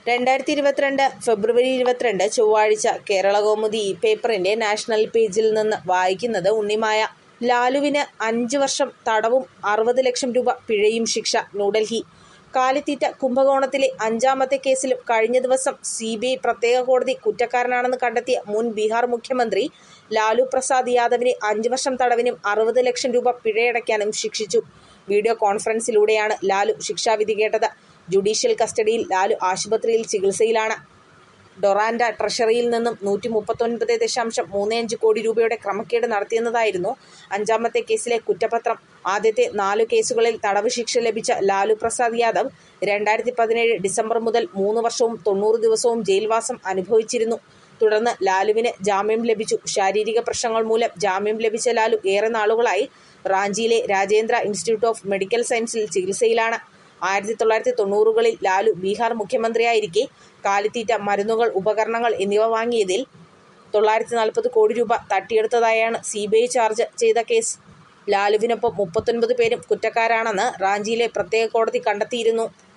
രണ്ടായിരത്തി ഇരുപത്തിരണ്ട് ഫെബ്രുവരി ഇരുപത്തിരണ്ട് ചൊവ്വാഴ്ച കേരളകൗമുദി ഈ പേപ്പറിന്റെ നാഷണൽ പേജിൽ നിന്ന് വായിക്കുന്നത് ഉണ്ണിമായ ലാലുവിന് അഞ്ച് വർഷം തടവും അറുപത് ലക്ഷം രൂപ പിഴയും ശിക്ഷ ന്യൂഡൽഹി കാലിത്തീറ്റ കുംഭകോണത്തിലെ അഞ്ചാമത്തെ കേസിലും കഴിഞ്ഞ ദിവസം സി ബി ഐ പ്രത്യേക കോടതി കുറ്റക്കാരനാണെന്ന് കണ്ടെത്തിയ മുൻ ബീഹാർ മുഖ്യമന്ത്രി ലാലു പ്രസാദ് യാദവിനെ അഞ്ച് വർഷം തടവിനും അറുപത് ലക്ഷം രൂപ പിഴയടയ്ക്കാനും ശിക്ഷിച്ചു വീഡിയോ കോൺഫറൻസിലൂടെയാണ് ലാലു ശിക്ഷാവിധി കേട്ടത് ജുഡീഷ്യൽ കസ്റ്റഡിയിൽ ലാലു ആശുപത്രിയിൽ ചികിത്സയിലാണ് ഡൊറാൻഡ ട്രഷറിയിൽ നിന്നും നൂറ്റി മുപ്പത്തൊൻപത് ദശാംശം മൂന്ന് അഞ്ച് കോടി രൂപയുടെ ക്രമക്കേട് നടത്തിയെന്നതായിരുന്നു അഞ്ചാമത്തെ കേസിലെ കുറ്റപത്രം ആദ്യത്തെ നാലു കേസുകളിൽ തടവ് ശിക്ഷ ലഭിച്ച ലാലു പ്രസാദ് യാദവ് രണ്ടായിരത്തി പതിനേഴ് ഡിസംബർ മുതൽ മൂന്ന് വർഷവും തൊണ്ണൂറ് ദിവസവും ജയിൽവാസം അനുഭവിച്ചിരുന്നു തുടർന്ന് ലാലുവിന് ജാമ്യം ലഭിച്ചു ശാരീരിക പ്രശ്നങ്ങൾ മൂലം ജാമ്യം ലഭിച്ച ലാലു ഏറെ നാളുകളായി റാഞ്ചിയിലെ രാജേന്ദ്ര ഇൻസ്റ്റിറ്റ്യൂട്ട് ഓഫ് മെഡിക്കൽ സയൻസിൽ ചികിത്സയിലാണ് ആയിരത്തി തൊള്ളായിരത്തി തൊണ്ണൂറുകളിൽ ലാലു ബീഹാർ മുഖ്യമന്ത്രിയായിരിക്കെ കാലിത്തീറ്റ മരുന്നുകൾ ഉപകരണങ്ങൾ എന്നിവ വാങ്ങിയതിൽ തൊള്ളായിരത്തി നാൽപ്പത് കോടി രൂപ തട്ടിയെടുത്തതായാണ് സി ബി ഐ ചാർജ് ചെയ്ത കേസ് ലാലുവിനൊപ്പം മുപ്പത്തൊൻപത് പേരും കുറ്റക്കാരാണെന്ന് റാഞ്ചിയിലെ പ്രത്യേക കോടതി കണ്ടെത്തിയിരുന്നു